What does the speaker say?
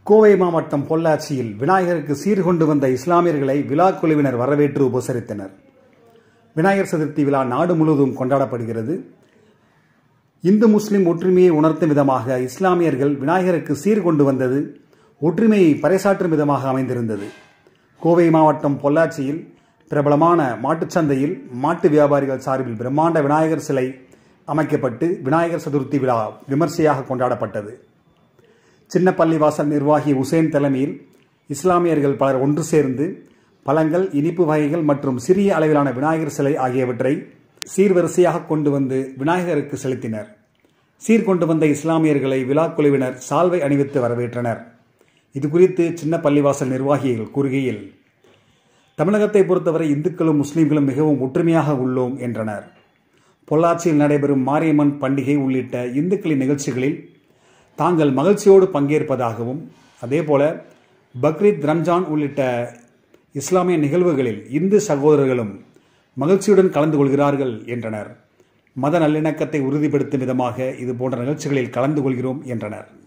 கோவை மாவட்டம் பொள்ளாச்சியில் விநாயகருக்கு சீர்கொண்டு வந்த இஸ்லாமியர்களை விழா குழுவினர் வரவேற்று உபசரித்தனர் விநாயகர் சதுர்த்தி விழா நாடு முழுவதும் கொண்டாடப்படுகிறது இந்து முஸ்லிம் ஒற்றுமையை உணர்த்தும் விதமாக இஸ்லாமியர்கள் விநாயகருக்கு சீர்கொண்டு வந்தது ஒற்றுமையை பறைசாற்றும் விதமாக அமைந்திருந்தது கோவை மாவட்டம் பொள்ளாச்சியில் பிரபலமான மாட்டுச் சந்தையில் மாட்டு வியாபாரிகள் சார்பில் பிரம்மாண்ட விநாயகர் சிலை அமைக்கப்பட்டு விநாயகர் சதுர்த்தி விழா விமர்சையாக கொண்டாடப்பட்டது சின்ன பள்ளிவாசல் நிர்வாகி உசேன் தலைமையில் இஸ்லாமியர்கள் பலர் ஒன்று சேர்ந்து பழங்கள் இனிப்பு வகைகள் மற்றும் சிறிய அளவிலான விநாயகர் சிலை ஆகியவற்றை சீர்வரிசையாக கொண்டு வந்து விநாயகருக்கு செலுத்தினர் சீர்கொண்டு வந்த இஸ்லாமியர்களை விழா குழுவினர் சால்வை அணிவித்து வரவேற்றனர் இது குறித்து சின்ன பள்ளிவாசல் நிர்வாகிகள் கூறுகையில் தமிழகத்தை பொறுத்தவரை இந்துக்களும் முஸ்லிம்களும் மிகவும் ஒற்றுமையாக உள்ளோம் என்றனர் பொள்ளாச்சியில் நடைபெறும் மாரியம்மன் பண்டிகை உள்ளிட்ட இந்துக்களின் நிகழ்ச்சிகளில் தாங்கள் மகிழ்ச்சியோடு பங்கேற்பதாகவும் அதேபோல பக்ரீத் ரம்ஜான் உள்ளிட்ட இஸ்லாமிய நிகழ்வுகளில் இந்து சகோதரர்களும் மகிழ்ச்சியுடன் கலந்து கொள்கிறார்கள் என்றனர் மத நல்லிணக்கத்தை உறுதிப்படுத்தும் விதமாக இது போன்ற நிகழ்ச்சிகளில் கலந்து கொள்கிறோம் என்றனர்